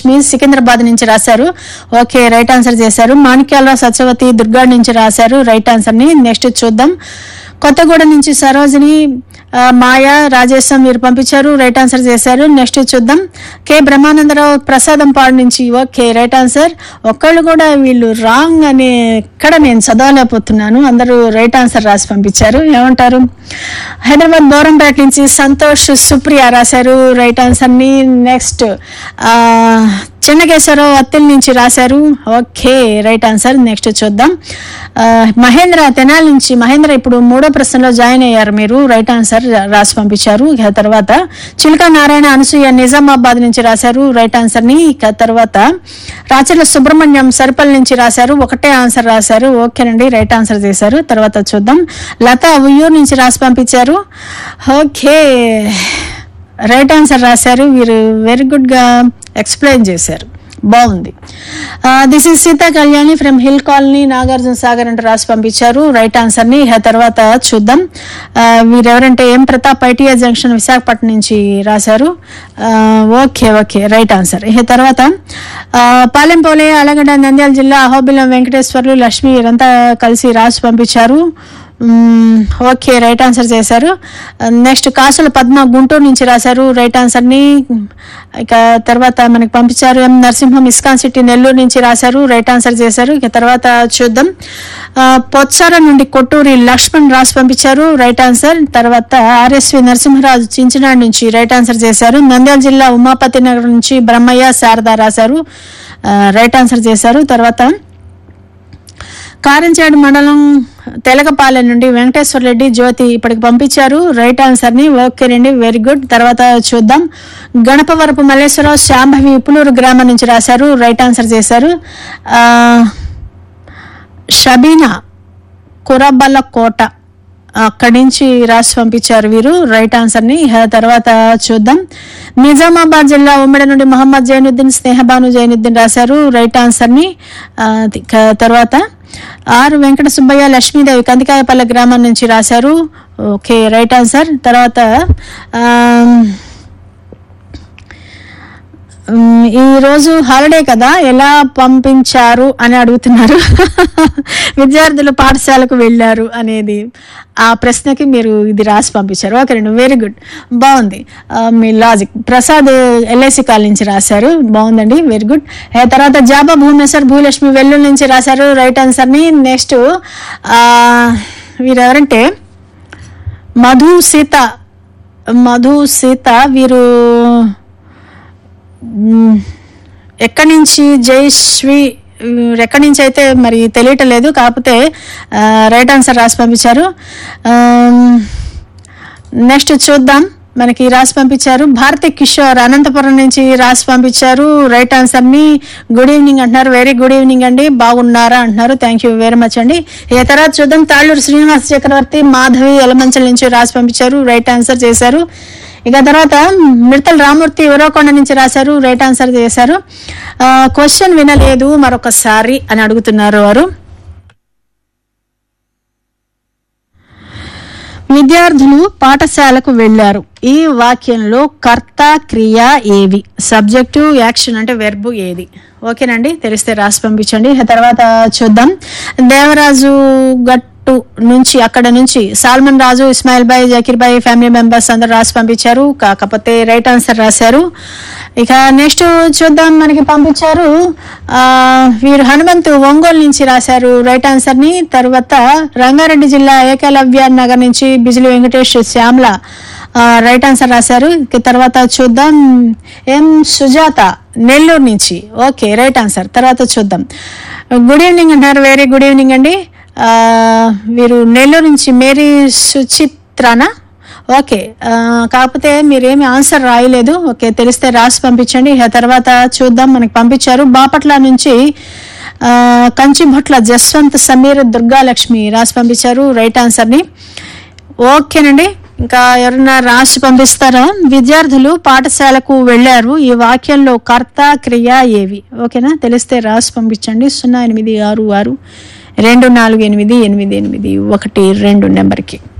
లక్ష్మి సికింద్రాబాద్ నుంచి రాశారు okay right answer చేశారు మాణిక్యాలరావు సత్యవతి దుర్గాడ్ నుంచి రాశారు రైట్ ఆన్సర్ ని నెక్స్ట్ చూద్దాం కొత్తగూడెం నుంచి సరోజిని ఆ, మాయా రాజేశం మీరు పంపించారు రైట్ ఆన్సర్ చేశారు నెక్స్ట్ చూద్దాం కె బ్రహ్మానందరావు ప్రసాదం పాడు నుంచి ఓకే రైట్ ఆన్సర్ ఒక్కళ్ళు కూడా వీళ్ళు రాంగ్ అని ఎక్కడ నేను చదవలేకపోతున్నాను అందరూ రైట్ ఆన్సర్ రాసి పంపించారు ఏమంటారు హైదరాబాద్ బోరంపేట నుంచి సంతోష్ సుప్రియ రాశారు రైట్ ఆన్సర్ ని నెక్స్ట్ ఆ, చెన్నకేశ్వరరావు అత్తిల్ నుంచి రాశారు ఓకే రైట్ ఆన్సర్ నెక్స్ట్ చూద్దాం ఆ, మహేంద్ర తెనాలి నుంచి మహేంద్ర ఇప్పుడు మూడో ప్రశ్నలో జాయిన్ అయ్యారు మీరు రైట్ ఆన్సర్ రాసి పంపించారు ఇక తర్వాత చిలక నారాయణ అనసూయ నిజామాబాద్ నుంచి రాశారు రైట్ ఆన్సర్ ని ఇక తర్వాత రాచర్ల సుబ్రహ్మణ్యం సరిపల్లి నుంచి రాశారు ఒకటే ఆన్సర్ రాశారు ఓకేనండి రైట్ ఆన్సర్ చేశారు తర్వాత చూద్దాం లత ఉయ్యూరు నుంచి రాసి పంపించారు ఓకే రైట్ ఆన్సర్ రాశారు వీరు వెరీ గుడ్ గా ఎక్స్ప్లెయిన్ చేశారు బాగుంది this is Sita Kalyani from hill colony Nagarjuna Sagar అంటూ రాసి పంపించారు రైట్ ఆన్సర్ ని ఇక తర్వాత చూద్దాం ఆ, వీరెవరంటే M Pratap ITI junction Visakhapatnam నుంచి రాశారు ఆ, ఓకే ఓకే రైట్ ఆన్సర్ ఇక తర్వాత ఆ, పాలెంపోలే అలగడ్డ నంద్యాల జిల్లా అహోబిలం వెంకటేశ్వర్లు లక్ష్మి వీరంతా కలిసి రాసి పంపించారు మ్మ్, ఓకే రైట్ ఆన్సర్ చేశారు నెక్స్ట్ కాసుల పద్మ గుంటూరు నుంచి రాశారు రైట్ ఆన్సర్ ని ఇక తర్వాత మనకి పంపించారు M Narasimham ISKCON city Nellore నుంచి రాశారు రైట్ ఆన్సర్ చేశారు ఇక తర్వాత చూద్దాం ఆ, పొత్సార నుండి కొట్టూరి లక్ష్మణ్ రాసి పంపించారు రైట్ ఆన్సర్ తర్వాత ఆర్ఎస్వి నరసింహరాజు చించినాడు నుంచి రైట్ ఆన్సర్ చేశారు నంద్యాల జిల్లా ఉమాపతి నగర్ నుంచి బ్రహ్మయ్య శారద రాశారు ఆ, రైట్ ఆన్సర్ చేశారు తర్వాత కారంచేడు మండలం తెలకపాలెం నుండి వెంకటేశ్వర రెడ్డి జ్యోతి ఇప్పటికి పంపించారు రైట్ ఆన్సర్ ని ఓకేనండి వెరీ గుడ్ తర్వాత చూద్దాం గణపవరపు మల్లేశ్వరరావు శాంభవి ఉప్పులూరు గ్రామం నుంచి రాశారు రైట్ ఆన్సర్ చేశారు ఆ, షబీనా కురబల్ల కోట అక్కడి నుంచి రాసి పంపించారు వీరు రైట్ ఆన్సర్ ని ఇహ తర్వాత చూద్దాం నిజామాబాద్ జిల్లా ఉమ్మడి నుండి మహమ్మద్ జైనుద్దీన్ స్నేహబాను జైనుద్దీన్ రాశారు రైట్ ఆన్సర్ ని ఆ, ఇక తర్వాత ఆర్ వెంకట సుబ్బయ్య లక్ష్మీదేవి కందికాయపల్లె గ్రామం నుంచి రాశారు ఓకే రైట్ ఆన్సర్ తర్వాత ఆ, ఉమ్, ఈ రోజు హాలిడే కదా ఎలా పంపించారు అని అడుగుతున్నారు విద్యార్థులు పాఠశాలకు వెళ్ళారు అనేది ఆ ప్రశ్నకి మీరు ఇది రాసి పంపించారు ఓకే రండి వెరీ గుడ్ బాగుంది ఆ, మీ లాజిక్ ప్రసాద్ ఎల్ఐసి కాల్ నుంచి రాశారు బాగుందండి వెరీ గుడ్ ఆ తర్వాత జాబా భువనేశ్వర్ భూలక్ష్మి వెల్లుల్లి నుంచి రాశారు రైట్ ఆన్సర్ ని నెక్స్ట్ వీరెవరంటే మధు సీత మధు సీత వీరు మ్మ్. ఎక్కడి నుంచి జయశ్రీ మ్, ఎక్కడి నుంచి అయితే మరి తెలియటం లేదు కాకపోతే ఆ, రైట్ ఆన్సర్ రాసి పంపించారు ఆమ్, నెక్స్ట్ చూద్దాం మనకి రాసి పంపించారు భారతి కిషోర్ అనంతపురం నుంచి రాసి పంపించారు రైట్ ఆన్సర్ ని గుడ్ ఈవినింగ్ అంటున్నారు వెరీ గుడ్ ఈవినింగ్ అండి బాగున్నారా అంటున్నారు థ్యాంక్ యూ వెరీ మచ్ అండి ఏ తర్వాత చూద్దాం తాళ్ళూరు శ్రీనివాస్ చక్రవర్తి మాధవి ఎలమంచల నుంచి రాసి పంపించారు రైట్ ఆన్సర్ చేశారు ఇక తర్వాత మిడతల రామూర్తి ఉరవకొండ నుంచి రాశారు రైట్ ఆన్సర్ చేశారు క్వశ్చన్ వినలేదు మరొకసారి అని అడుగుతున్నారు వారు విద్యార్థులు పాఠశాలకు వెళ్లారు ఈ వాక్యంలో కర్త క్రియ ఏవి సబ్జెక్టు యాక్షన్ అంటే వెర్బు ఏది ఓకేనండి తెలిస్తే రాసి పంపించండి ఆ తర్వాత చూద్దాం దేవరాజు గట్టు నుంచి అక్కడ నుంచి సాల్మన్ రాజు ఇస్మాయిల్ బాయ్ జకీర్ బాయ్ ఫ్యామిలీ మెంబర్స్ అందరు రాసి పంపించారు కాకపోతే రైట్ ఆన్సర్ రాశారు ఇక నెక్స్ట్ చూద్దాం మనకి పంపించారు ఆ, వీరు హనుమంతు ఒంగోలు నుంచి రాశారు రైట్ ఆన్సర్ ని తర్వాత రంగారెడ్డి జిల్లా ఏకలవ్య నగర్ నుంచి బిజిలి వెంకటేష్ శ్యామ్ల ఆ, రైట్ ఆన్సర్ రాశారు ఇక తర్వాత చూద్దాం ఎం సుజాత నెల్లూరు నుంచి ఓకే రైట్ ఆన్సర్ తర్వాత చూద్దాం గుడ్ ఈవినింగ్ అంటారు వెరీ గుడ్ ఈవినింగ్ అండి ఆ, వీరు నెల్లూరు నుంచి మేరీ సుచిత్రానా ఓకే ఆ, కాకపోతే మీరేమి ఆన్సర్ రాయలేదు ఓకే తెలిస్తే రాసి పంపించండి ఆ తర్వాత చూద్దాం మనకి పంపించారు బాపట్ల నుంచి ఆ, కంచిభొట్ల జస్వంత్ సమీర్ దుర్గాలక్ష్మి రాసి పంపించారు రైట్ ఆన్సర్ని ఓకేనండి ఇంకా ఎవరన్నా రాసి పంపిస్తారా విద్యార్థులు పాఠశాలకు వెళ్ళారు ఈ వాక్యంలో కర్త క్రియ ఏవి ఓకేనా తెలిస్తే రాసి పంపించండి సున్నా ఎనిమిది ఆరు ఆరు రెండు నాలుగు ఎనిమిది ఎనిమిది ఎనిమిది ఒకటి రెండు నెంబర్కి